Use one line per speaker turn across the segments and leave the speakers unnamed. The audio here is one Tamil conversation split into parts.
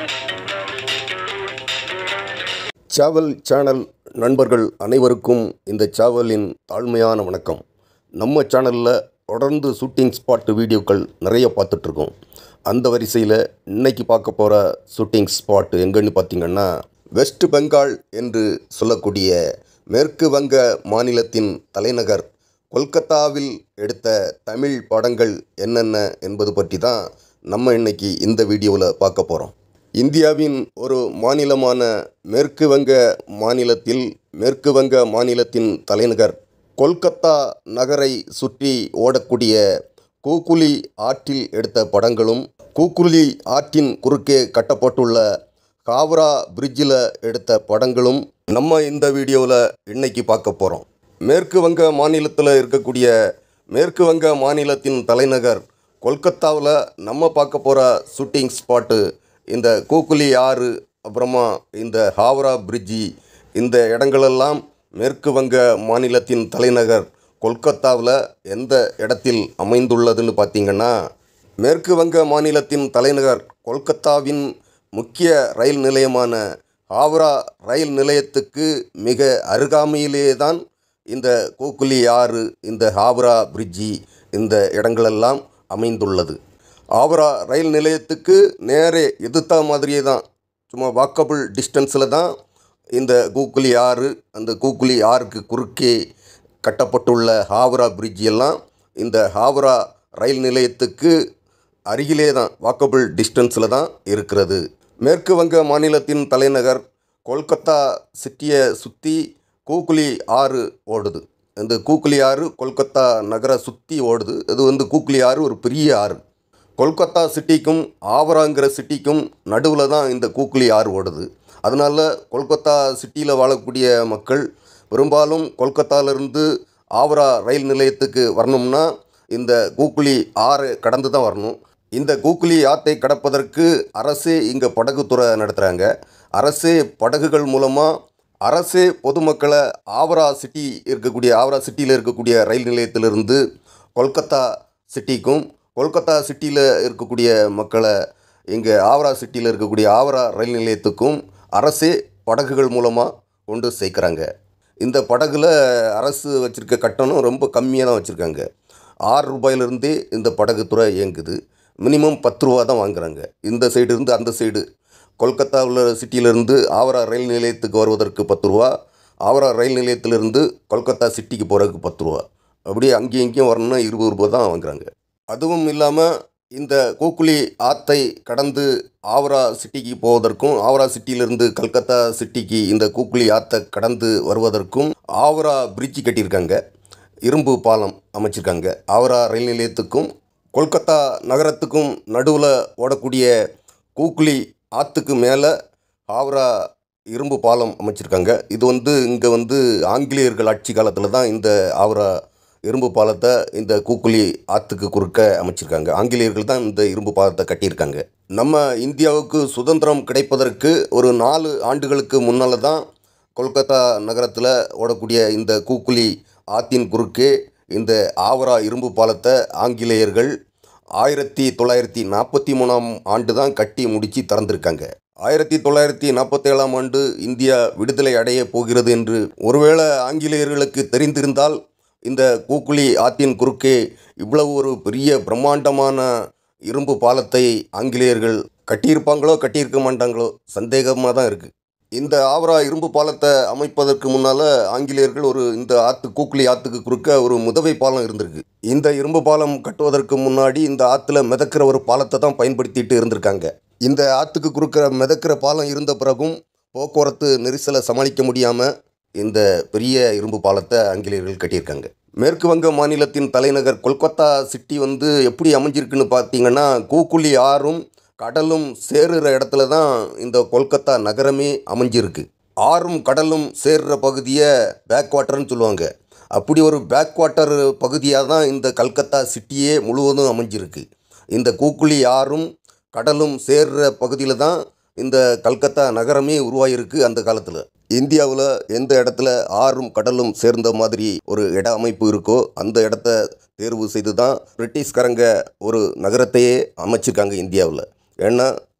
சேவல் சேனல் நண்பர்கள் அனைவருக்கும் இந்த சேவலின் தாழ்மையான வணக்கம் நம்ம சேனலில் தொடர்ந்து ஷூட்டிங் ஸ்பாட் வீடியோக்கள் நிறைய பார்த்துட்ருக்கோம் அந்த வரிசையில் இன்னைக்கு பார்க்க போகிற ஷூட்டிங் ஸ்பாட் எங்கன்னு பார்த்தீங்கன்னா வெஸ்ட் பெங்கால் என்று சொல்லக்கூடிய மேற்கு வங்க மாநிலத்தின் தலைநகர் கொல்கத்தாவில் எடுத்த தமிழ் படங்கள் என்னென்ன என்பது பற்றி தான் நம்ம இன்னைக்கு இந்த வீடியோவில் பார்க்க போகிறோம் இந்தியாவின் ஒரு மாநிலமான மேற்கு வங்க மாநிலத்தில் மேற்கு வங்க மாநிலத்தின் தலைநகர் கொல்கத்தா நகரை சுற்றி ஓடக்கூடிய கூக்குலி ஆற்றில் எடுத்த படங்களும் கூக்குலி ஆற்றின் குறுக்கே கட்டப்பட்டுள்ள காவ்ரா பிரிட்ஜில் எடுத்த படங்களும் நம்ம இந்த வீடியோவில் இன்னைக்கு பார்க்க போகிறோம் மேற்கு வங்க மாநிலத்தில் இருக்கக்கூடிய மேற்கு வங்க மாநிலத்தின் தலைநகர் கொல்கத்தாவில் நம்ம பார்க்க போகிற ஷூட்டிங் ஸ்பாட்டு இந்த கூக்குலி ஆறு அப்புறமா இந்த ஹாவ்ரா பிரிட்ஜி இந்த இடங்களெல்லாம் மேற்கு வங்க மாநிலத்தின் தலைநகர் கொல்கத்தாவில் எந்த இடத்தில் அமைந்துள்ளதுன்னு பார்த்தீங்கன்னா மேற்கு வங்க மாநிலத்தின் தலைநகர் கொல்கத்தாவின் முக்கிய ரயில் நிலையமான ஹாவ்ரா ரயில் நிலையத்துக்கு மிக அருகாமையிலே தான் இந்த கூக்குலி ஆறு இந்த ஹாவ்ரா பிரிட்ஜி இந்த இடங்களெல்லாம் அமைந்துள்ளது ஆவரா ரயில் நிலையத்துக்கு நேரே எதிர்த்தா மாதிரியே தான் சும்மா வாக்கபிள் டிஸ்டன்ஸில் தான் இந்த கூக்குலி ஆறு அந்த கூக்குலி ஆறுக்கு குறுக்கே கட்டப்பட்டுள்ள ஹாவரா பிரிட்ஜ் எல்லாம் இந்த ஹாவரா ரயில் நிலையத்துக்கு அருகிலே தான் வாக்கபிள் டிஸ்டன்ஸில் தான் இருக்கிறது மேற்கு வங்க மாநிலத்தின் தலைநகர் கொல்கத்தா சிட்டியை சுற்றி கூக்குலி ஆறு ஓடுது இந்த கூக்குலி ஆறு கொல்கத்தா நகரை சுற்றி ஓடுது இது வந்து கூக்குலி ஆறு ஒரு பெரிய ஆறு கொல்கத்தா சிட்டிக்கும் ஆவராங்கிற சிட்டிக்கும் நடுவில் தான் இந்த கூக்குலி ஆறு ஓடுது அதனால் கொல்கத்தா சிட்டியில் வாழக்கூடிய மக்கள் பெரும்பாலும் கொல்கத்தாவிலிருந்து ஆவரா ரயில் நிலையத்துக்கு வரணும்னா இந்த கூக்குலி ஆறு கடந்து தான் வரணும் இந்த கூக்குலி ஆற்றை கடப்பதற்கு அரசே இங்கே படகுத்துறை நடத்துகிறாங்க அரசே படகுகள் மூலமாக அரசே பொதுமக்களை ஆவரா சிட்டி இருக்கக்கூடிய ஆவரா சிட்டியில் இருக்கக்கூடிய ரயில் நிலையத்திலிருந்து கொல்கத்தா சிட்டிக்கும் கொல்கத்தா சிட்டியில் இருக்கக்கூடிய மக்களை இங்கே ஆவரா சிட்டியில் இருக்கக்கூடிய ஆவரா ரயில் நிலையத்துக்கும் அரசே படகுகள் மூலமாக கொண்டு சேர்க்குறாங்க இந்த படகுல அரசு வச்சுருக்க கட்டணம் ரொம்ப கம்மியாக தான் வச்சுருக்காங்க ஆறு ரூபாயிலிருந்தே இந்த படகுத்துறை இயங்குது மினிமம் பத்து ரூபா தான் வாங்குறாங்க இந்த சைடு இருந்து அந்த சைடு கொல்கத்தாவில் சிட்டியிலேருந்து ஆவரா ரயில் நிலையத்துக்கு வருவதற்கு பத்து ரூபா ஆவரா ரயில் நிலையத்திலிருந்து கொல்கத்தா சிட்டிக்கு போகிறதுக்கு பத்து ரூபா அப்படியே அங்கேயும் இங்கேயும் வரணும்னா இருபது ரூபா தான் வாங்குறாங்க அதுவும் இல்லாமல் இந்த கூக்குளி ஆற்றை கடந்து ஆவரா சிட்டிக்கு போவதற்கும் ஆவரா சிட்டியிலிருந்து கல்கத்தா சிட்டிக்கு இந்த கூக்குளி ஆற்றை கடந்து வருவதற்கும் ஆவரா பிரிட்ஜ் கட்டியிருக்காங்க இரும்பு பாலம் அமைச்சிருக்காங்க ஆவரா ரயில் நிலையத்துக்கும் கொல்கத்தா நகரத்துக்கும் நடுவில் ஓடக்கூடிய கூக்குளி ஆற்றுக்கு மேலே ஆவரா இரும்பு பாலம் அமைச்சிருக்காங்க இது வந்து இங்கே வந்து ஆங்கிலேயர்கள் ஆட்சி காலத்தில் தான் இந்த ஆவரா இரும்பு பாலத்தை இந்த கூக்குளி ஆற்றுக்கு குறுக்க அமைச்சிருக்காங்க ஆங்கிலேயர்கள் தான் இந்த இரும்பு பாலத்தை கட்டியிருக்காங்க நம்ம இந்தியாவுக்கு சுதந்திரம் கிடைப்பதற்கு ஒரு நாலு ஆண்டுகளுக்கு முன்னால் தான் கொல்கத்தா நகரத்தில் ஓடக்கூடிய இந்த கூக்குளி ஆற்றின் குறுக்கே இந்த ஆவரா இரும்பு பாலத்தை ஆங்கிலேயர்கள் ஆயிரத்தி தொள்ளாயிரத்தி நாற்பத்தி மூணாம் ஆண்டு தான் கட்டி முடித்து திறந்திருக்காங்க ஆயிரத்தி தொள்ளாயிரத்தி நாற்பத்தேழாம் ஆண்டு இந்தியா விடுதலை அடைய போகிறது என்று ஒருவேளை ஆங்கிலேயர்களுக்கு தெரிந்திருந்தால் இந்த கூக்குளி ஆற்றின் குறுக்கே இவ்வளவு ஒரு பெரிய பிரம்மாண்டமான இரும்பு பாலத்தை ஆங்கிலேயர்கள் கட்டியிருப்பாங்களோ கட்டியிருக்க மாட்டாங்களோ சந்தேகமாக தான் இருக்குது இந்த ஆவரா இரும்பு பாலத்தை அமைப்பதற்கு முன்னால் ஆங்கிலேயர்கள் ஒரு இந்த ஆற்று கூக்குளி ஆற்றுக்கு குறுக்க ஒரு முதவை பாலம் இருந்திருக்கு இந்த இரும்பு பாலம் கட்டுவதற்கு முன்னாடி இந்த ஆற்றுல மிதக்கிற ஒரு பாலத்தை தான் பயன்படுத்திட்டு இருந்திருக்காங்க இந்த ஆற்றுக்கு குறுக்கிற மிதக்கிற பாலம் இருந்த பிறகும் போக்குவரத்து நெரிசலை சமாளிக்க முடியாமல் இந்த பெரிய இரும்பு பாலத்தை ஆங்கிலேயர்கள் கட்டியிருக்காங்க மேற்கு வங்க மாநிலத்தின் தலைநகர் கொல்கத்தா சிட்டி வந்து எப்படி அமைஞ்சிருக்குன்னு பார்த்தீங்கன்னா கூக்குளி ஆறும் கடலும் சேருற இடத்துல தான் இந்த கொல்கத்தா நகரமே அமைஞ்சிருக்கு ஆறும் கடலும் சேர்ற பகுதியை பேக் வாட்டர்னு சொல்லுவாங்க அப்படி ஒரு பேக் வாட்டர் பகுதியாக தான் இந்த கல்கத்தா சிட்டியே முழுவதும் அமைஞ்சிருக்கு இந்த கூக்குளி ஆறும் கடலும் சேர்ற பகுதியில் தான் இந்த கல்கத்தா நகரமே உருவாகிருக்கு அந்த காலத்தில் இந்தியாவில் எந்த இடத்துல ஆறும் கடலும் சேர்ந்த மாதிரி ஒரு இட அமைப்பு இருக்கோ அந்த இடத்த தேர்வு செய்து தான் பிரிட்டிஷ்காரங்க ஒரு நகரத்தையே அமைச்சிருக்காங்க இந்தியாவில் ஏன்னா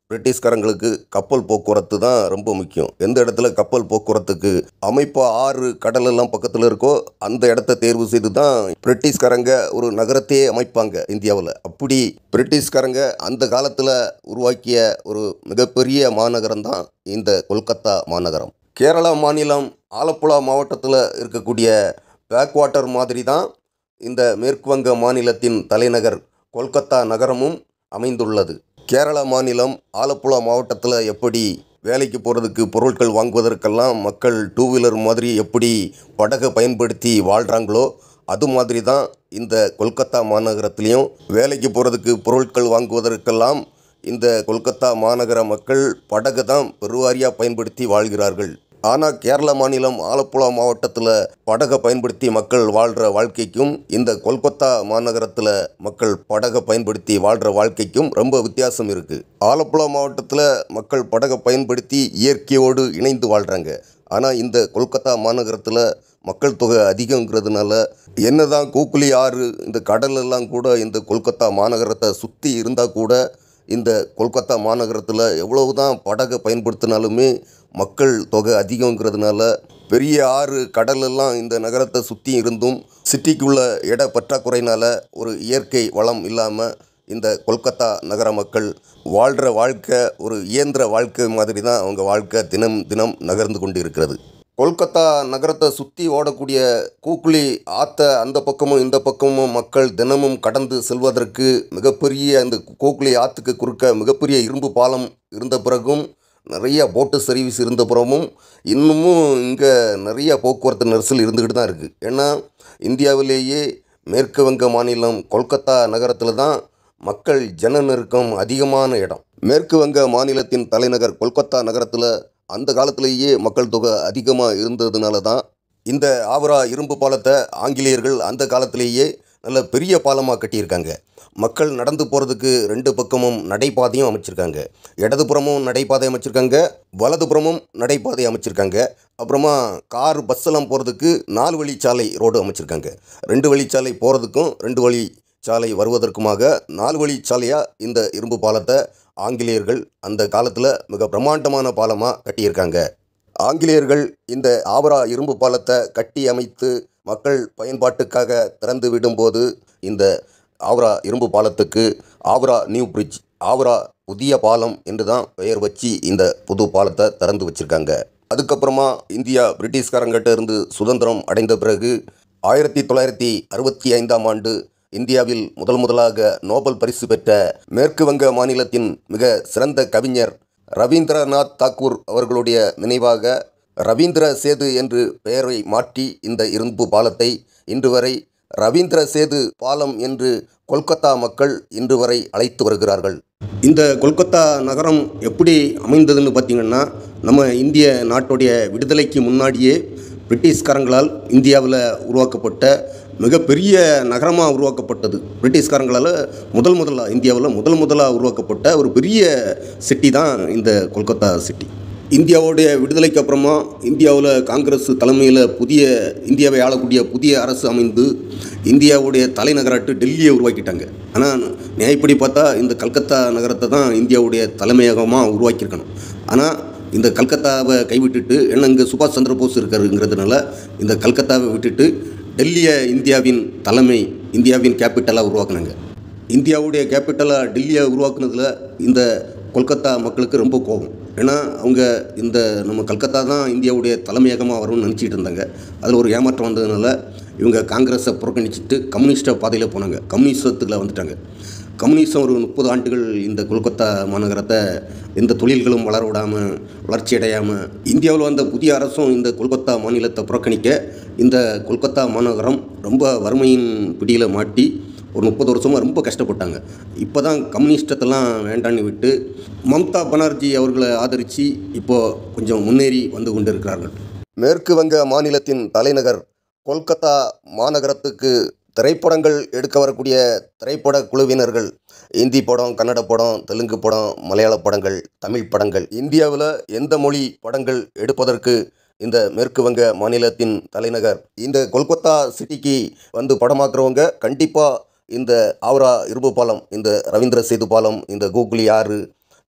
பிரிட்டிஷ்காரங்களுக்கு கப்பல் போக்குவரத்து தான் ரொம்ப முக்கியம் எந்த இடத்துல கப்பல் போக்குவரத்துக்கு அமைப்பாக ஆறு கடல் எல்லாம் பக்கத்தில் இருக்கோ அந்த இடத்த தேர்வு செய்து தான் பிரிட்டிஷ்காரங்க ஒரு நகரத்தையே அமைப்பாங்க இந்தியாவில் அப்படி பிரிட்டிஷ்காரங்க அந்த காலத்தில் உருவாக்கிய ஒரு மிகப்பெரிய மாநகரம் தான் இந்த கொல்கத்தா மாநகரம் கேரளா மாநிலம் ஆலப்புழா மாவட்டத்தில் இருக்கக்கூடிய பேக் வாட்டர் மாதிரி தான் இந்த மேற்கு வங்க மாநிலத்தின் தலைநகர் கொல்கத்தா நகரமும் அமைந்துள்ளது கேரளா மாநிலம் ஆலப்புழா மாவட்டத்தில் எப்படி வேலைக்கு போகிறதுக்கு பொருட்கள் வாங்குவதற்கெல்லாம் மக்கள் டூ வீலர் மாதிரி எப்படி படகை பயன்படுத்தி வாழ்கிறாங்களோ அது மாதிரி தான் இந்த கொல்கத்தா மாநகரத்துலேயும் வேலைக்கு போகிறதுக்கு பொருட்கள் வாங்குவதற்கெல்லாம் இந்த கொல்கத்தா மாநகர மக்கள் படகை தான் பெருவாரியாக பயன்படுத்தி வாழ்கிறார்கள் ஆனால் கேரள மாநிலம் ஆலப்புழா மாவட்டத்தில் படகை பயன்படுத்தி மக்கள் வாழ்கிற வாழ்க்கைக்கும் இந்த கொல்கத்தா மாநகரத்தில் மக்கள் படகை பயன்படுத்தி வாழ்கிற வாழ்க்கைக்கும் ரொம்ப வித்தியாசம் இருக்குது ஆலப்புழா மாவட்டத்தில் மக்கள் படகை பயன்படுத்தி இயற்கையோடு இணைந்து வாழ்கிறாங்க ஆனால் இந்த கொல்கத்தா மாநகரத்தில் மக்கள் தொகை அதிகங்கிறதுனால என்னதான் கூக்குளி ஆறு இந்த கடல் எல்லாம் கூட இந்த கொல்கத்தா மாநகரத்தை சுற்றி இருந்தால் கூட இந்த கொல்கத்தா மாநகரத்தில் எவ்வளவு தான் படகை பயன்படுத்தினாலுமே மக்கள் தொகை அதிகங்கிறதுனால பெரிய ஆறு கடல் எல்லாம் இந்த நகரத்தை சுற்றி இருந்தும் சிட்டிக்குள்ள இட பற்றாக்குறையினால ஒரு இயற்கை வளம் இல்லாமல் இந்த கொல்கத்தா நகர மக்கள் வாழ்கிற வாழ்க்கை ஒரு இயந்திர வாழ்க்கை மாதிரி தான் அவங்க வாழ்க்கை தினம் தினம் நகர்ந்து கொண்டு இருக்கிறது கொல்கத்தா நகரத்தை சுற்றி ஓடக்கூடிய கூக்குளி ஆத்த அந்த பக்கமும் இந்த பக்கமும் மக்கள் தினமும் கடந்து செல்வதற்கு மிகப்பெரிய அந்த கூக்குளி ஆற்றுக்கு குறுக்க மிகப்பெரிய இரும்பு பாலம் இருந்த பிறகும் நிறைய போட்டு சர்வீஸ் இருந்த பிறகும் இன்னமும் இங்கே நிறைய போக்குவரத்து நெரிசல் இருந்துக்கிட்டு தான் இருக்குது ஏன்னா இந்தியாவிலேயே மேற்கு வங்க மாநிலம் கொல்கத்தா நகரத்தில் தான் மக்கள் ஜன நெருக்கம் அதிகமான இடம் மேற்கு வங்க மாநிலத்தின் தலைநகர் கொல்கத்தா நகரத்தில் அந்த காலத்திலேயே மக்கள் தொகை அதிகமாக இருந்ததுனால தான் இந்த ஆவரா இரும்பு பாலத்தை ஆங்கிலேயர்கள் அந்த காலத்திலேயே நல்ல பெரிய பாலமாக கட்டியிருக்காங்க மக்கள் நடந்து போகிறதுக்கு ரெண்டு பக்கமும் நடைபாதையும் அமைச்சிருக்காங்க இடதுபுறமும் நடைபாதை அமைச்சிருக்காங்க வலதுபுறமும் நடைபாதை அமைச்சிருக்காங்க அப்புறமா கார் பஸ் எல்லாம் போகிறதுக்கு நாலு வழிச்சாலை ரோடு அமைச்சிருக்காங்க ரெண்டு வழிச்சாலை போகிறதுக்கும் ரெண்டு வழி சாலை வருவதற்குமாக நாலு வழிச்சாலையாக இந்த இரும்பு பாலத்தை ஆங்கிலேயர்கள் அந்த காலத்தில் மிக பிரம்மாண்டமான பாலமாக கட்டியிருக்காங்க ஆங்கிலேயர்கள் இந்த ஆவரா இரும்பு பாலத்தை கட்டி அமைத்து மக்கள் பயன்பாட்டுக்காக திறந்து விடும்போது இந்த ஆவரா இரும்பு பாலத்துக்கு ஆவரா நியூ பிரிட்ஜ் ஆவரா புதிய பாலம் என்று தான் பெயர் வச்சு இந்த புது பாலத்தை திறந்து வச்சுருக்காங்க அதுக்கப்புறமா இந்தியா பிரிட்டிஷ்காரங்கிட்ட இருந்து சுதந்திரம் அடைந்த பிறகு ஆயிரத்தி தொள்ளாயிரத்தி அறுபத்தி ஐந்தாம் ஆண்டு இந்தியாவில் முதல் முதலாக நோபல் பரிசு பெற்ற மேற்கு வங்க மாநிலத்தின் மிக சிறந்த கவிஞர் ரவீந்திரநாத் தாக்கூர் அவர்களுடைய நினைவாக ரவீந்திர சேது என்று பெயரை மாற்றி இந்த இரும்பு பாலத்தை இன்று வரை ரவீந்திர சேது பாலம் என்று கொல்கத்தா மக்கள் இன்று வரை அழைத்து வருகிறார்கள் இந்த கொல்கத்தா நகரம் எப்படி அமைந்ததுன்னு பார்த்திங்கன்னா நம்ம இந்திய நாட்டுடைய விடுதலைக்கு முன்னாடியே பிரிட்டிஷ்காரங்களால் இந்தியாவில் உருவாக்கப்பட்ட மிகப்பெரிய நகரமாக உருவாக்கப்பட்டது பிரிட்டிஷ்காரங்களால் முதல் முதலாக இந்தியாவில் முதல் முதலாக உருவாக்கப்பட்ட ஒரு பெரிய சிட்டி தான் இந்த கொல்கத்தா சிட்டி இந்தியாவுடைய விடுதலைக்கு அப்புறமா இந்தியாவில் காங்கிரஸ் தலைமையில் புதிய இந்தியாவை ஆளக்கூடிய புதிய அரசு அமைந்து இந்தியாவுடைய தலைநகராட்டு டெல்லியை உருவாக்கிட்டாங்க ஆனால் நியாயப்படி பார்த்தா இந்த கல்கத்தா நகரத்தை தான் இந்தியாவுடைய தலைமையகமாக உருவாக்கியிருக்கணும் ஆனால் இந்த கல்கத்தாவை கைவிட்டுட்டு ஏன்னா இங்கே சுபாஷ் சந்திர போஸ் இருக்காருங்கிறதுனால இந்த கல்கத்தாவை விட்டுட்டு டெல்லியை இந்தியாவின் தலைமை இந்தியாவின் கேபிட்டலாக உருவாக்குனாங்க இந்தியாவுடைய கேபிட்டலாக டெல்லியை உருவாக்குனதில் இந்த கொல்கத்தா மக்களுக்கு ரொம்ப கோபம் ஏன்னா அவங்க இந்த நம்ம கல்கத்தா தான் இந்தியாவுடைய தலைமையகமாக வரும்னு நினச்சிட்டு இருந்தாங்க அதில் ஒரு ஏமாற்றம் வந்ததுனால இவங்க காங்கிரஸை புறக்கணிச்சிட்டு கம்யூனிஸ்ட பாதையில் போனாங்க கம்யூனிசத்தில் வந்துட்டாங்க கம்யூனிசம் ஒரு முப்பது ஆண்டுகள் இந்த கொல்கத்தா மாநகரத்தை எந்த தொழில்களும் வளர விடாமல் வளர்ச்சி அடையாமல் இந்தியாவில் வந்த புதிய அரசும் இந்த கொல்கத்தா மாநிலத்தை புறக்கணிக்க இந்த கொல்கத்தா மாநகரம் ரொம்ப வறுமையின் பிடியில் மாட்டி ஒரு முப்பது வருஷமாக ரொம்ப கஷ்டப்பட்டாங்க இப்போ தான் கம்யூனிஸ்டத்தெல்லாம் வேண்டான்னு விட்டு மம்தா பானர்ஜி அவர்களை ஆதரித்து இப்போது கொஞ்சம் முன்னேறி வந்து கொண்டு இருக்கிறார்கள் மேற்கு வங்க மாநிலத்தின் தலைநகர் கொல்கத்தா மாநகரத்துக்கு திரைப்படங்கள் எடுக்க வரக்கூடிய திரைப்பட குழுவினர்கள் இந்தி படம் கன்னட படம் தெலுங்கு படம் மலையாள படங்கள் தமிழ் படங்கள் இந்தியாவில் எந்த மொழி படங்கள் எடுப்பதற்கு இந்த மேற்கு வங்க மாநிலத்தின் தலைநகர் இந்த கொல்கத்தா சிட்டிக்கு வந்து படமாக்குறவங்க கண்டிப்பாக இந்த ஆவரா இரும்பு பாலம் இந்த ரவீந்திர சேது பாலம் இந்த கூகுளி ஆறு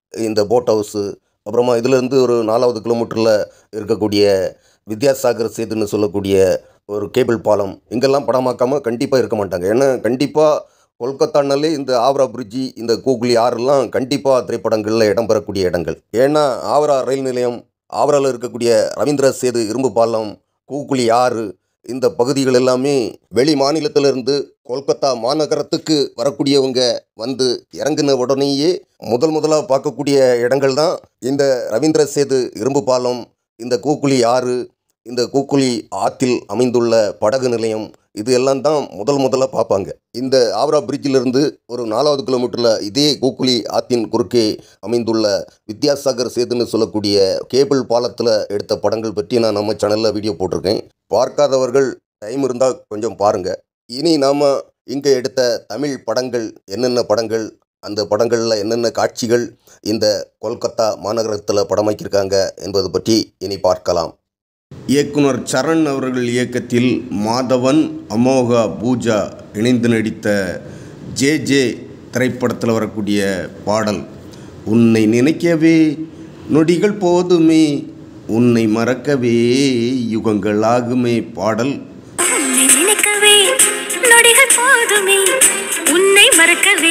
இந்த போட் ஹவுஸு அப்புறமா இதுலேருந்து ஒரு நாலாவது கிலோமீட்டரில் இருக்கக்கூடிய வித்யாசாகர் சேதுன்னு சொல்லக்கூடிய ஒரு கேபிள் பாலம் இங்கெல்லாம் படமாக்காமல் கண்டிப்பாக இருக்க மாட்டாங்க ஏன்னா கண்டிப்பாக கொல்கத்தானாலே இந்த ஆவரா பிரிட்ஜி இந்த கூகுளி ஆறுலாம் கண்டிப்பாக திரைப்படங்களில் இடம்பெறக்கூடிய இடங்கள் ஏன்னா ஆவரா ரயில் நிலையம் ஆவராவில் இருக்கக்கூடிய ரவீந்திர சேது இரும்பு பாலம் கூகுளி ஆறு இந்த பகுதிகள் எல்லாமே வெளி மாநிலத்திலிருந்து கொல்கத்தா மாநகரத்துக்கு வரக்கூடியவங்க வந்து இறங்கின உடனேயே முதல் முதலாக பார்க்கக்கூடிய இடங்கள் தான் இந்த ரவீந்திர சேது இரும்பு பாலம் இந்த கூக்குளி ஆறு இந்த கூக்குளி ஆற்றில் அமைந்துள்ள படகு நிலையம் இது எல்லாம் தான் முதல் முதலாக பார்ப்பாங்க இந்த ஆவரா பிரிட்ஜிலிருந்து ஒரு நாலாவது கிலோமீட்டரில் இதே கூக்குளி ஆற்றின் குறுக்கே அமைந்துள்ள வித்யாசாகர் சேதுன்னு சொல்லக்கூடிய கேபிள் பாலத்தில் எடுத்த படங்கள் பற்றி நான் நம்ம சேனலில் வீடியோ போட்டிருக்கேன் பார்க்காதவர்கள் டைம் இருந்தால் கொஞ்சம் பாருங்கள் இனி நாம் இங்கே எடுத்த தமிழ் படங்கள் என்னென்ன படங்கள் அந்த படங்களில் என்னென்ன காட்சிகள் இந்த கொல்கத்தா மாநகரத்தில் படமாக்கியிருக்காங்க என்பது பற்றி இனி பார்க்கலாம் இயக்குனர் சரண் அவர்கள் இயக்கத்தில் மாதவன் அமோகா பூஜா இணைந்து நடித்த ஜே ஜே திரைப்படத்தில் வரக்கூடிய பாடல் உன்னை நினைக்கவே நொடிகள் போதுமே உன்னை மறக்கவே யுகங்கள் ஆகுமே பாடல்
உன்னை நினைக்கவே நொடிகள் போதுமே உன்னை மறக்கவே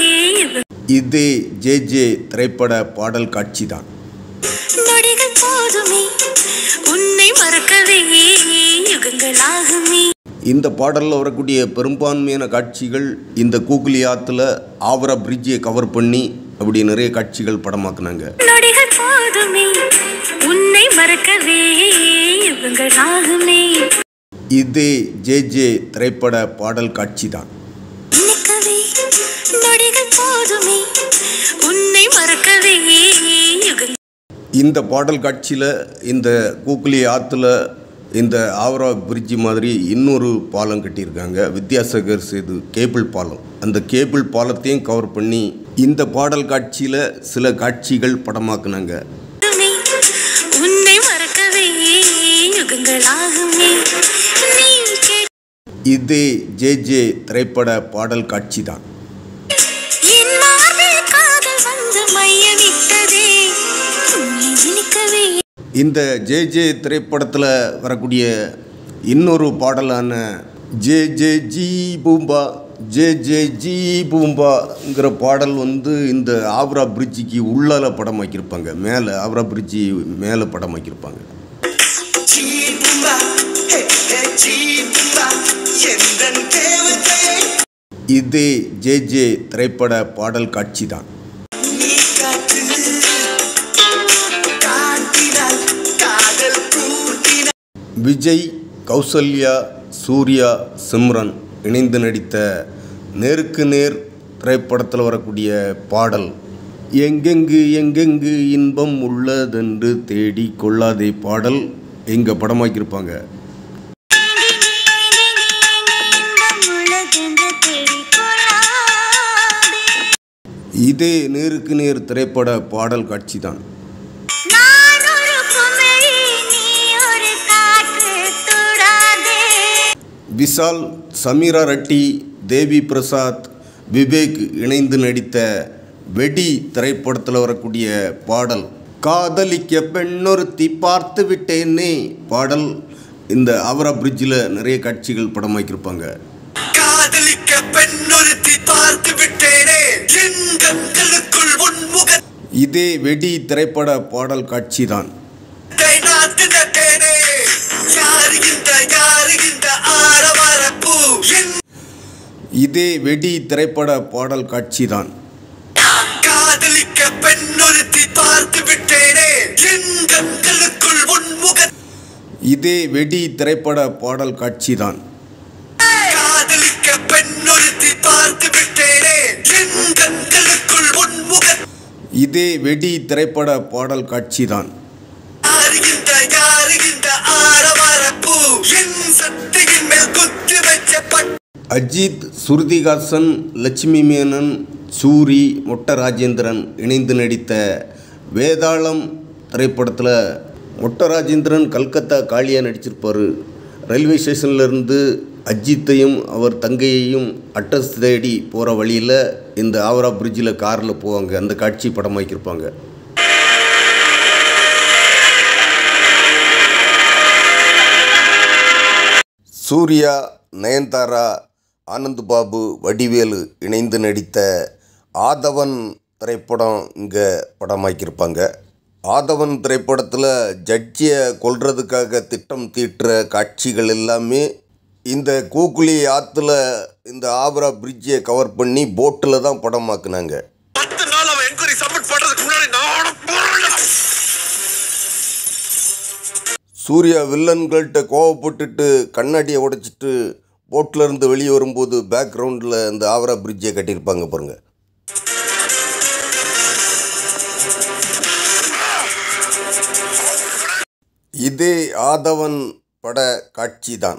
இதே ஜே ஜே திரைப்பட பாடல் காட்சி தான்
நொடிகள் போதுமே உன்னை மறக்கவே யுகங்கள் ஆகுமே
இந்த பாடலில் வரக்கூடிய பெரும்பான்மையான காட்சிகள் இந்த கூகுளி ஆற்றுல ஆவரா பிரிட்ஜை கவர் பண்ணி அப்படி நிறைய காட்சிகள் படமாக்குனாங்க
நொடிகள் போதுமே உன்னை மறக்கவே யுகங்கள் ஆகுமே
இதே ஜே ஜே திரைப்பட பாடல் காட்சி தான்
நினைக்கவே நொடிகள் போதுமே உன்னை மறக்கவே யுகங்கள்
இந்த பாடல் காட்சியில் இந்த கூக்குளி ஆற்றுல இந்த ஆவரா பிரிட்ஜி மாதிரி இன்னொரு பாலம் கட்டியிருக்காங்க வித்யாசாகர் சேது கேபிள் பாலம் அந்த கேபிள் பாலத்தையும் கவர் பண்ணி இந்த பாடல் காட்சியில் சில காட்சிகள் படமாக்குனாங்க
ஆகுமே. உன்னை மறக்கவே யுகங்கள் ஆகுமே நீ கேட்ட
இதே ஜே ஜே திரைப்பட பாடல் காட்சி தான்
என் மார்பில் காதல் வந்து மையமிட்டதே உன்னை நினைக்கவே
இந்த ஜே ஜே திரைப்படத்தில் வரக்கூடிய இன்னொரு பாடலான ஜே ஜே ஜி பூம்பா ஜே ஜே ஜி பூம்பாங்கிற பாடல் வந்து இந்த ஆவரா பிரிட்ஜிக்கு உள்ளால படமாக்கியிருப்பாங்க மேலே ஆவரா பிரிட்ஜி மேலே படமாக்கியிருப்பாங்க
சீபும்பா ஹே ஹே சீபும்பா எந்தன் தேவதையை
இதே ஜே ஜே திரைப்பட பாடல் காட்சி தான்
நீ காத்து காட்டினால் காதல் கூட்டினால்
விஜய் கௌசல்யா சூர்யா சிம்ரன் இணைந்து நடித்த நேருக்கு நேர் திரைப்படத்தில் வரக்கூடிய பாடல் எங்கெங்கு எங்கெங்கு இன்பம் உள்ளதென்று தேடி கொள்ளாதே பாடல் இங்கே படமாக்கியிருப்பாங்க இதே நேருக்கு நேர் திரைப்பட பாடல் காட்சி தான்
நான் ஒரு குமரி நீ ஒரு காற்று தொடாதே
விஷால் சமீரா ரெட்டி தேவி பிரசாத் விவேக் இணைந்து நடித்த வெடி திரைப்படத்தில் வரக்கூடிய பாடல் காதலிக்க பெண்ணொருத்தி பார்த்து விட்டேனே பாடல் இந்த ஆவரா பிரிட்ஜில் நிறைய காட்சிகள் படமாக்கியிருப்பாங்க
காதலிக்க பெண்ணொருத்தி பார்த்து விட்டேனே என் கண்களுக்குள் உன்முகத்தை
இதே வெடி திரைப்பட பாடல் காட்சி தான்
நான் திணற்றேனே யாரு இந்த யாரு இந்த ஆரவார பூ என்
இதே வெடி திரைப்பட பாடல் காட்சி தான்
காதலிக்க பெண்ணொருத்தி பார்த்து விட்டேனே என் கண்களுக்குள் உன்முகத்தை
இதே வெடி திரைப்பட பாடல் காட்சி தான்
காதலிக்க பெண்ணொருத்தி பார்த்து விட்டேனே என் கண்களுக்குள் உன்முகத்தை
இதே வெடி திரைப்பட பாடல் காட்சி தான்
யாருகின்ற யாருகின்ற ஆரவார பூ என் சட்டையின் மேல் குத்து வச்ச பட்டு
அஜித் சுருதிகாசன் லட்சுமி மேனன் சூரி மொட்ட ராஜேந்திரன் இணைந்து நடித்த வேதாளம் திரைப்படத்தில் மொட்ட ராஜேந்திரன் கல்கத்தா காளியாக நடிச்சிருப்பார் ரயில்வே ஸ்டேஷன்லேருந்து அஜித்தையும் அவர் தங்கையையும் அட்ரஸ் தேடி போகிற வழியில் இந்த ஆவரா பிரிட்ஜில் காரில் போவாங்க அந்த காட்சி படமாக்கியிருப்பாங்க சூர்யா நயன்தாரா ஆனந்த் பாபு வடிவேலு இணைந்து நடித்த ஆதவன் திரைப்படம் இங்கே படமாக்கியிருப்பாங்க ஆதவன் திரைப்படத்தில் ஜட்ஜியை கொல்றதுக்காக திட்டம் தீட்டுற காட்சிகள் எல்லாமே இந்த கூக்குளி ஆற்றுல இந்த ஆவரா பிரிட்ஜை கவர் பண்ணி போட்டில் தான் படமாக்குனாங்க
பத்து நாள் அவன் என்கொயரி சப்மிட் பண்றதுக்கு முன்னாடி நானும் போறேன்
சூர்யா வில்லன்கள்கிட்ட கோவப்பட்டுட்டு கண்ணாடியை உடைச்சிட்டு போட்டில் இருந்து வெளியே வரும்போது பேக்ரவுண்டில் இந்த ஆவரா பிரிட்ஜை கட்டியிருப்பாங்க பாருங்க இதே ஆதவன் பட காட்சி தான்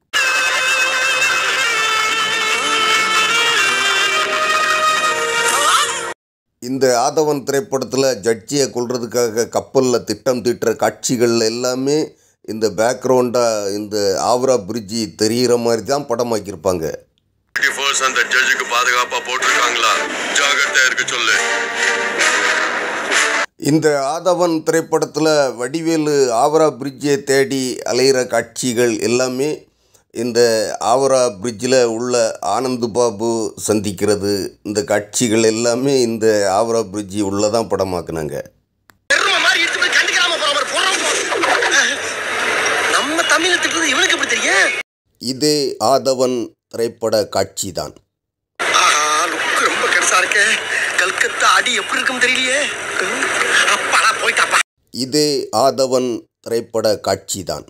இந்த ஆதவன் திரைப்படத்தில் ஜட்ஜியை கொல்றதுக்காக கப்பலில் திட்டம் தீட்டுற காட்சிகள் எல்லாமே இந்த பேக்ரவுண்டாக இந்த ஆவரா பிரிட்ஜி தெரிகிற மாதிரி தான் படமாக்கியிருப்பாங்க
ஃபோர்ஸ் அந்த ஜட்ஜுக்கு பாதுகாப்பா போட்டிருக்காங்களா ஜாகிரதையா இருக்க சொல்லு
இந்த ஆதவன் திரைப்படத்தில் வடிவேலு ஆவரா பிரிட்ஜை தேடி அலையிற காட்சிகள் எல்லாமே இந்த ஆவரா பிரிட்ஜில் உள்ள ஆனந்த் பாபு சந்திக்கிறது இந்த காட்சிகள் எல்லாமே இந்த ஆவரா பிரிட்ஜி உள்ளே தான் படமாக்குனாங்க
எரும மாதிரி இட்டு போய் கண்டுக்காம போற மாதிரி போறோம் நம்ம தமிழ திட்டுறது இவனுக்கு எப்படி தெரியும்
இதே ஆதவன் திரைப்பட காட்சி தான்
ஆஹா லுக்கு ரொம்ப கெடுசா இருக்கே கல்கத்தா அடி எப்படி இருக்கும் தெரியலையே அப்பாடா போயிட்டாப்பா
இதே ஆதவன் திரைப்பட காட்சி தான்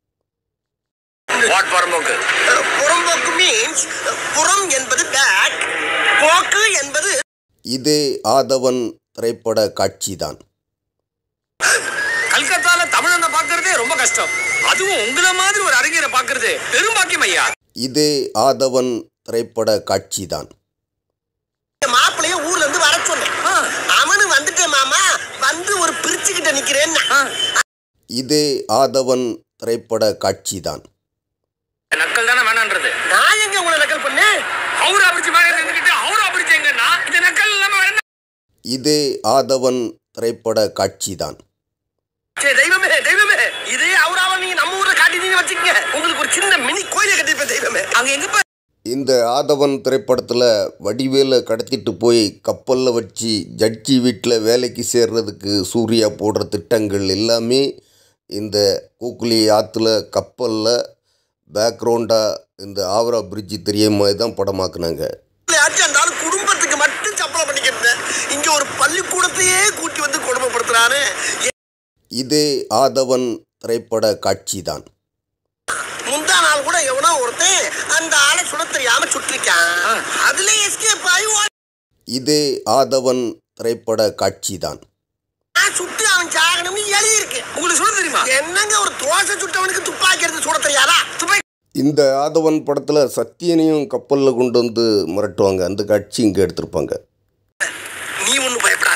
வாட் புறம்போக்கு புறம்போக்கு மீன்ஸ் புறம் என்பது பேக் போக்கு என்பது
இதே ஆதவன் திரைப்பட காட்சி தான்
கல்கத்தால தமிழனை பாக்குறதே ரொம்ப கஷ்டம் அதுவும் உங்கள மாதிரி ஒரு அறிஞரை பாக்குறது பெரும்பாக்கியம் ஐயா
இதே ஆதவன் திரைப்பட காட்சி தான்
மாப்பிளைய ஊர்ல இருந்து வர சொன்னேன் அவனு வந்துட்டேன் மாமா வந்து ஒரு பிரிச்சுக்கிட்ட நிக்கிறேன்
இதே ஆதவன் திரைப்பட காட்சி தான்
நக்கல் தானே வேணான்றது
நான் எங்க உங்களை நக்கல் பண்ணேன்
ஹவுரா பிரிட்ஜ் மேல நின்னுக்கிட்டு ஹவுரா பிரிட்ஜ் எங்கன்னா இந்த நக்கல் இல்லாம வேற என்ன
இதே ஆதவன் திரைப்பட காட்சி தான்
சரி தெய்வமே தெய்வமே இதே அவராவ நீங்க நம்ம ஊர்ல காட்டினீங்க வச்சுக்கங்க உங்களுக்கு ஒரு சின்ன மினி கோயிலை கட்டிருப்பேன் தெய்வமே
அங்க எங்க போய்
இந்த ஆதவன் திரைப்படத்தில் வடிவேலை கடத்திட்டு போய் கப்பலில் வச்சு ஜட்ஜி வீட்டில் வேலைக்கு சேர்றதுக்கு சூர்யா போடுற திட்டங்கள் எல்லாமே இந்த கூக்குளி ஆற்றுல கப்பலில் பேக்ரவுண்டாக இந்த ஆவரா பிரிட்ஜி தெரிய மாதிரி தான் படமாக்குனாங்க
ஆச்சு அந்த ஆளு குடும்பத்துக்கு மட்டும் சப்பளம் பண்ணிக்கிட்டேன் இங்க ஒரு பள்ளிக்கூடத்தையே கூட்டி வந்து கொடுமைப்படுத்துறானே
இதே ஆதவன் திரைப்பட காட்சி தான்
முந்தா நாள் கூட எவனோ ஒருத்தன் அந்த ஆளை சுட தெரியாம சுட்டிருக்கான் அதுல எஸ்கேப் ஆகி ஓடி-
இதே ஆதவன் திரைப்பட காட்சி தான்
நான் சுட்டு அவன் சாகணும்னு எழுதி இருக்கு
உங்களுக்கு சொல்ல தெரியுமா
என்னங்க ஒரு தோசை சுட்டவனுக்கு துப்பாக்கி எடுத்து சுட தெரியாதா
துப்பாக்கி
இந்த ஆதவன் படத்தில் சத்தியனையும் கப்பலில் கொண்டு வந்து மிரட்டுவாங்க அந்த காட்சி இங்கே எடுத்திருப்பாங்க
நீ ஒண்ணு பயப்படாத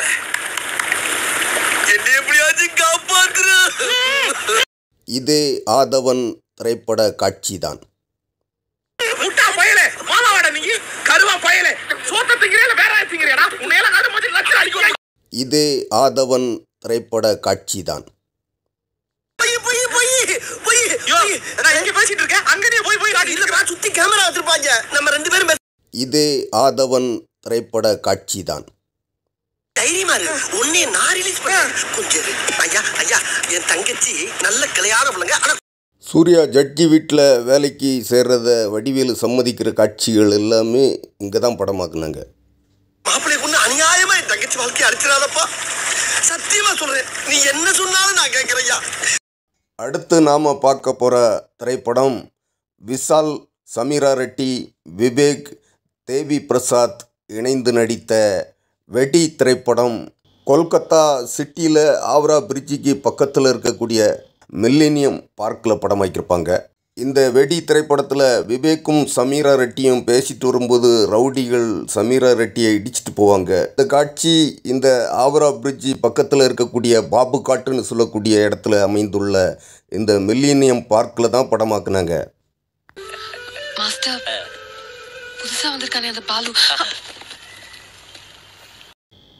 என்ன எப்படியாச்சும் காப்பாத்துற
இதே ஆதவன் திரைப்பட காட்சி தான்
முட்டா பயலே மாலாவாட நீங்க கருவா பயலே சோத்த திங்கிறீல வேற திங்கிறீடா உன்னையெல்லாம் காடு மாதிரி லட்சம் அடிக்கும்
இதே ஆதவன் திரைப்பட காட்சி தான்
போய் போய் போய் போய்
யோ நான் எங்க பேசிட்டு இருக்கேன் அங்க நீ போய் போய் காட்டி
இல்லப்பா சுத்தி கேமரா வச்சிருப்பாங்க நம்ம ரெண்டு பேரும் பேச-
இதே ஆதவன் திரைப்பட காட்சி தான்
தைரியமா இரு உன்னைய நான் ரிலீஸ் பண்ணேன் கொஞ்சம் இரு. ஐயா ஐயா என் தங்கச்சி நல்ல கிளையான பிள்ளைங்க ஆனா
சூர்யா ஜட்ஜி வீட்டில் வேலைக்கு சேர்றத வடிவேலு சம்மதிக்கிற காட்சிகள் எல்லாமே இங்கே தான் படமாக்குனாங்க
மாப்பிள்ளை கொண்டு அநியாயமா என் தங்கச்சி வாழ்க்கையை அடிச்சிடாதப்பா சத்தியமா சொல்றேன் நீ என்ன சொன்னாலும் நான் கேட்கறையா
அடுத்து நாம் பார்க்க போகிற திரைப்படம் விஷால் சமீரா ரெட்டி விவேக் தேவி பிரசாத் இணைந்து நடித்த வெடி திரைப்படம் கொல்கத்தா சிட்டியில் ஆவரா பிரிட்ஜிக்கு பக்கத்தில் இருக்கக்கூடிய மில்லேனியம் பார்க்கில் படமாக்கியிருப்பாங்க இந்த வெடி திரைப்படத்தில் விவேக்கும் சமீரா ரெட்டியும் பேசிட்டு வரும்போது ரவுடிகள் சமீரா ரெட்டியை இடிச்சிட்டு போவாங்க இந்த காட்சி இந்த ஆவரா பிரிட்ஜி பக்கத்தில் இருக்கக்கூடிய பாபு காட்டுன்னு சொல்லக்கூடிய இடத்துல அமைந்துள்ள இந்த மில்லேனியம் பார்க்கில் தான் படமாக்குனாங்க
மாஸ்டர் புதுசா வந்திருக்கானே அந்த பாலு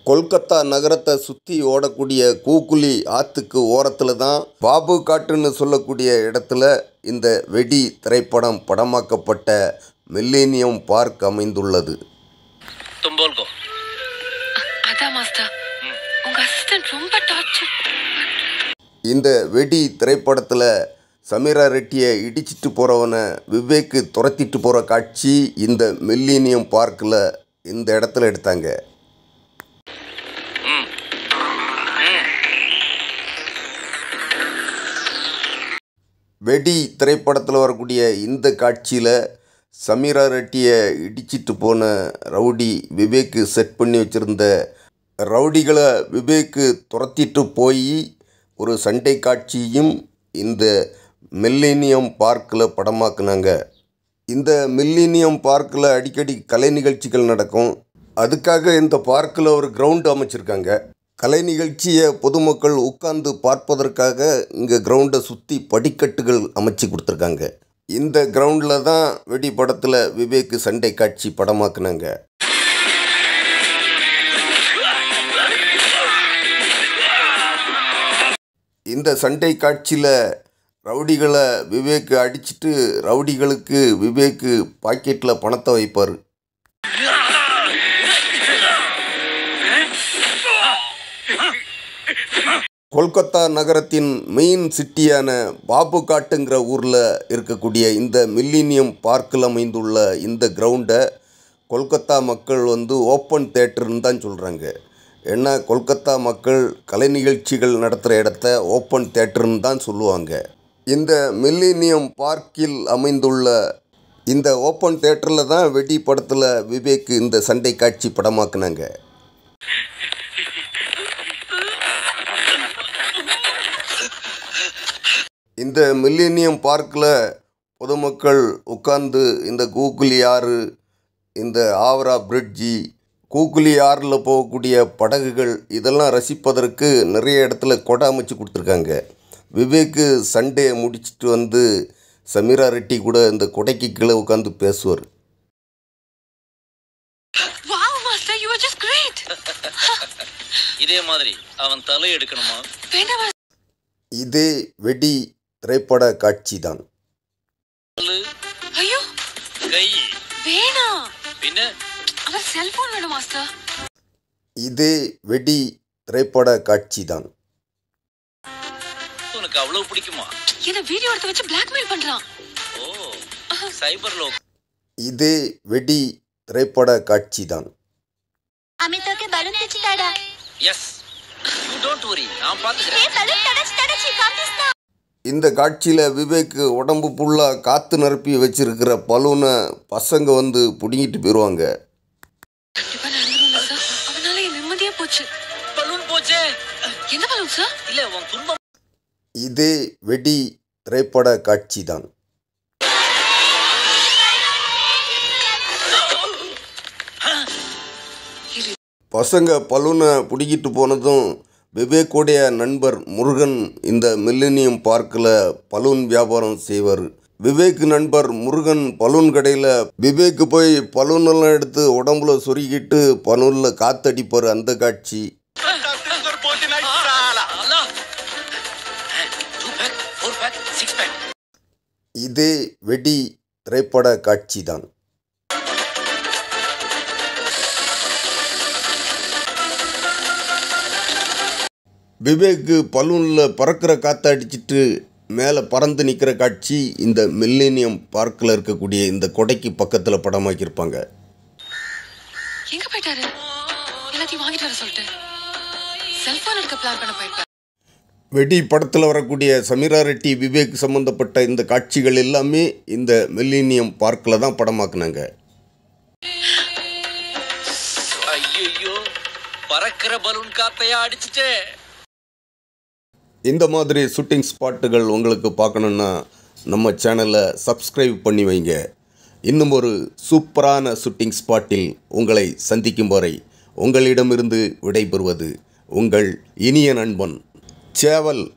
கொல்கத்தா நகரத்தை சுற்றி ஓடக்கூடிய கூக்குழி ஆற்றுக்கு ஓரத்தில் தான் பாபு காட்டுன்னு சொல்லக்கூடிய இடத்துல இந்த வெடி திரைப்படம் படமாக்கப்பட்ட மில்லேனியம் பார்க் அமைந்துள்ளது
तुम बोल को
அதான் மாஸ்டர் உங்க அசிஸ்டன்ட் ரொம்ப டார்ச்சர்
இந்த வெடி திரைப்படத்தில் சமீரா ரெட்டியை இடிச்சிட்டு போகிறவனை விவேக்கு துரத்திட்டு போகிற காட்சி இந்த மில்லேனியம் பார்க்கில் இந்த இடத்துல எடுத்தாங்க வெடி திரைப்படத்தில் வரக்கூடிய இந்த காட்சியில் சமீரா ரெட்டியை இடிச்சிட்டு போன ரவுடி விவேக்கு செட் பண்ணி வச்சுருந்த ரவுடிகளை விவேக்கு துரத்திட்டு போய் ஒரு சண்டை காட்சியும் இந்த மில்லேனியம் பார்க்கில் படமாக்குனாங்க இந்த மில்லேனியம் பார்க்கில் அடிக்கடி கலை நிகழ்ச்சிகள் நடக்கும் அதுக்காக இந்த பார்க்கில் ஒரு கிரவுண்ட் அமைச்சிருக்காங்க கலை நிகழ்ச்சியை பொதுமக்கள் உட்கார்ந்து பார்ப்பதற்காக இங்கே கிரவுண்டை சுற்றி படிக்கட்டுகள் அமைச்சு கொடுத்துருக்காங்க இந்த கிரவுண்டில் தான் வெடி படத்தில் விவேக்கு சண்டை காட்சி படமாக்குனாங்க இந்த சண்டை காட்சியில் ரவுடிகளை விவேக்கு அடிச்சிட்டு ரவுடிகளுக்கு விவேக்கு பாக்கெட்டில் பணத்தை வைப்பார் கொல்கத்தா நகரத்தின் மெயின் சிட்டியான பாபுகாட்டுங்கிற ஊரில் இருக்கக்கூடிய இந்த மில்லினியம் பார்க்கில் அமைந்துள்ள இந்த கிரவுண்டை கொல்கத்தா மக்கள் வந்து ஓப்பன் தேட்டர்னு தான் சொல்கிறாங்க ஏன்னா கொல்கத்தா மக்கள் கலை நிகழ்ச்சிகள் நடத்துகிற இடத்த ஓப்பன் தேட்டர்னு தான் சொல்லுவாங்க இந்த மில்லினியம் பார்க்கில் அமைந்துள்ள இந்த ஓப்பன் தேட்டரில் தான் வெடி படத்தில் விவேக் இந்த சண்டை காட்சி படமாக்குனாங்க இந்த மில்லேனியம் பார்க்கில் பொதுமக்கள் உட்கார்ந்து இந்த கூக்குளி ஆறு இந்த ஆவரா பிரிட்ஜி கூக்குளி ஆறில் போகக்கூடிய படகுகள் இதெல்லாம் ரசிப்பதற்கு நிறைய இடத்துல கொடை அமைச்சு கொடுத்துருக்காங்க விவேக்கு சண்டே முடிச்சிட்டு வந்து சமீரா ரெட்டி கூட இந்த கொடைக்கு கீழே உட்காந்து பேசுவார்
wow master you are just great
இதே மாதிரி அவன் தலை எடுக்கணுமா
வேண்டாம் master.
இதே வெடி திரைப்பட காட்சி தான்
காலு,
ஐயோ
கை
வேணாம்
பின்ன
அவர் செல்போன் வேணும் மாஸ்டர்
இதே வெடி திரைப்பட காட்சி தான்
உனக்கு அவ்வளவு பிடிக்குமா
என்ன வீடியோ எடுத்து வச்சு பிளாக்மெயில் பண்றான்
ஓ சைபர் லோ
இதே வெடி திரைப்பட காட்சி தான்
আমি তোকে বালুন দিচ্ছি দাঁড়া
எஸ் யூ டோன்ட் வரி நான்
এ
பாத்துக்கிறேன்
বালুন তাড়াচ্ছি তাড়াচ্ছি কাঁপিস না
இந்த காட்சியில் விவேக் உடம்பு ஃபுல்லாக காற்று நிரப்பி வச்சிருக்கிற பலூனை பசங்க வந்து பிடுங்கிட்டு போயிடுவாங்க
கண்டிப்பா நடந்துரும்ல சார் அவனால என் நிம்மதியே போச்சு
பலூன் போச்சே
என்ன பலூன் சார்
இல்ல உன் துன்பம்
இதே வெடி திரைப்பட காட்சி தான் பசங்க பலூனை பிடிக்கிட்டு போனதும் விவேக்குடைய நண்பர் முருகன் இந்த மில்லினியம் பார்க்கில் பலூன் வியாபாரம் செய்வார் விவேக் நண்பர் முருகன் பலூன் கடையில் விவேக்கு போய் பலூன் எல்லாம் எடுத்து உடம்புல சொருகிட்டு பலூனில் காத்தடிப்பார் அந்த காட்சி
அல்லா two pack four pack six pack
இதே வெடி திரைப்பட காட்சி தான் விவேக்கு பலூனில் பறக்கிற காற்றை அடிச்சிட்டு மேலே பறந்து நிற்கிற காட்சி இந்த மில்லேனியம் பார்க்கில் இருக்கக்கூடிய இந்த கொடைக்கு பக்கத்தில் படமாக்கியிருப்பாங்க
எங்க போயிட்டாரு எல்லாத்தையும் வாங்கிட்டு வர சொல்லிட்டு செல்போன் எடுக்க பிளான் பண்ண போயிருப்பாரு
வெடி படத்தில் வரக்கூடிய சமீரா ரெட்டி விவேக் சம்மந்தப்பட்ட இந்த காட்சிகள் எல்லாமே இந்த மில்லேனியம் பார்க்கில் தான் படமாக்குனாங்க
ஐயோ பறக்கிற பலூன் காத்தையா அடிச்சிட்டே
இந்த மாதிரி ஷூட்டிங் ஸ்பாட்டுகள் உங்களுக்கு பார்க்கணுன்னா நம்ம சேனலை சப்ஸ்கிரைப் பண்ணி வைங்க இன்னும் ஒரு சூப்பரான ஷூட்டிங் ஸ்பாட்டில் உங்களை சந்திக்கும் வரை உங்களிடமிருந்து விடைபெறுவது உங்கள் இனிய நண்பன் சேவல்